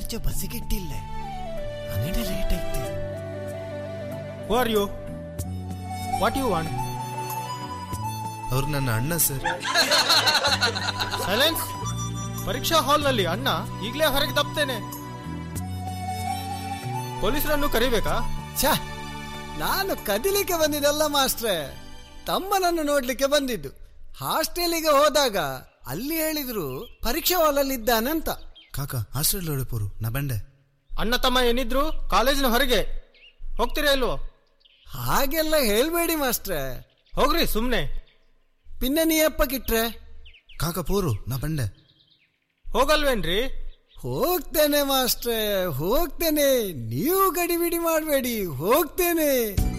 ಖರ್ಚು ಬಸ್ಸಿಗೆ ಇಟ್ಟಿಲ್ಲ ಅಂಗಡಿ ಲೇಟ್ ಆಯ್ತು who are you what you want ಅವ್ರು ನನ್ನ ಅಣ್ಣ ಸರ್ ಸೈಲೆನ್ಸ್ ಪರೀಕ್ಷಾ ಹಾಲ್ನಲ್ಲಿ ಅಣ್ಣ ಈಗಲೇ ಹೊರಗೆ ತಪ್ತೇನೆ ಪೊಲೀಸರನ್ನು ಕರಿಬೇಕಾ ಛ ನಾನು ಕದಿಲಿಕ್ಕೆ ಬಂದಿದ್ದಲ್ಲ ಮಾಸ್ಟ್ರೆ ತಮ್ಮನನ್ನು ನೋಡ್ಲಿಕ್ಕೆ ಬಂದಿದ್ದು ಹಾಸ್ಟೆಲಿಗೆ ಹೋದಾಗ ಅಲ್ಲಿ ಹೇಳಿದ್ರು ಪರೀಕ್ಷೆ ಹಾಲಲ್ಲಿ ಇದ್ದಾನೆ ಅಂತ ಕಾಕ ಹಾಸ್ಟೆಲ್ ಹೊಡಿಪೋರು ನಾ ಬಂಡೆ ಅಣ್ಣ ತಮ್ಮ ಏನಿದ್ರು ಕಾಲೇಜಿನ ಹೊರಗೆ ಹೋಗ್ತೀರಾ ಇಲ್ವೋ ಹಾಗೆಲ್ಲ ಹೇಳ್ಬೇಡಿ ಮಾಸ್ಟ್ರೆ ಹೋಗ್ರಿ ಸುಮ್ನೆ ಪಿನ್ನ ನೀಯಪ್ಪ ಕಿಟ್ರೆ ಕಾಕ ಪೋರು ನಾ ಬಂಡೆ ಹೋಗಲ್ವೇನ್ರಿ ಹೋಗ್ತೇನೆ ಮಾಸ್ಟ್ರೆ ಹೋಗ್ತೇನೆ ನೀವು ಗಡಿಬಿಡಿ ಮಾಡಬೇಡಿ ಹೋಗ್ತೇನೆ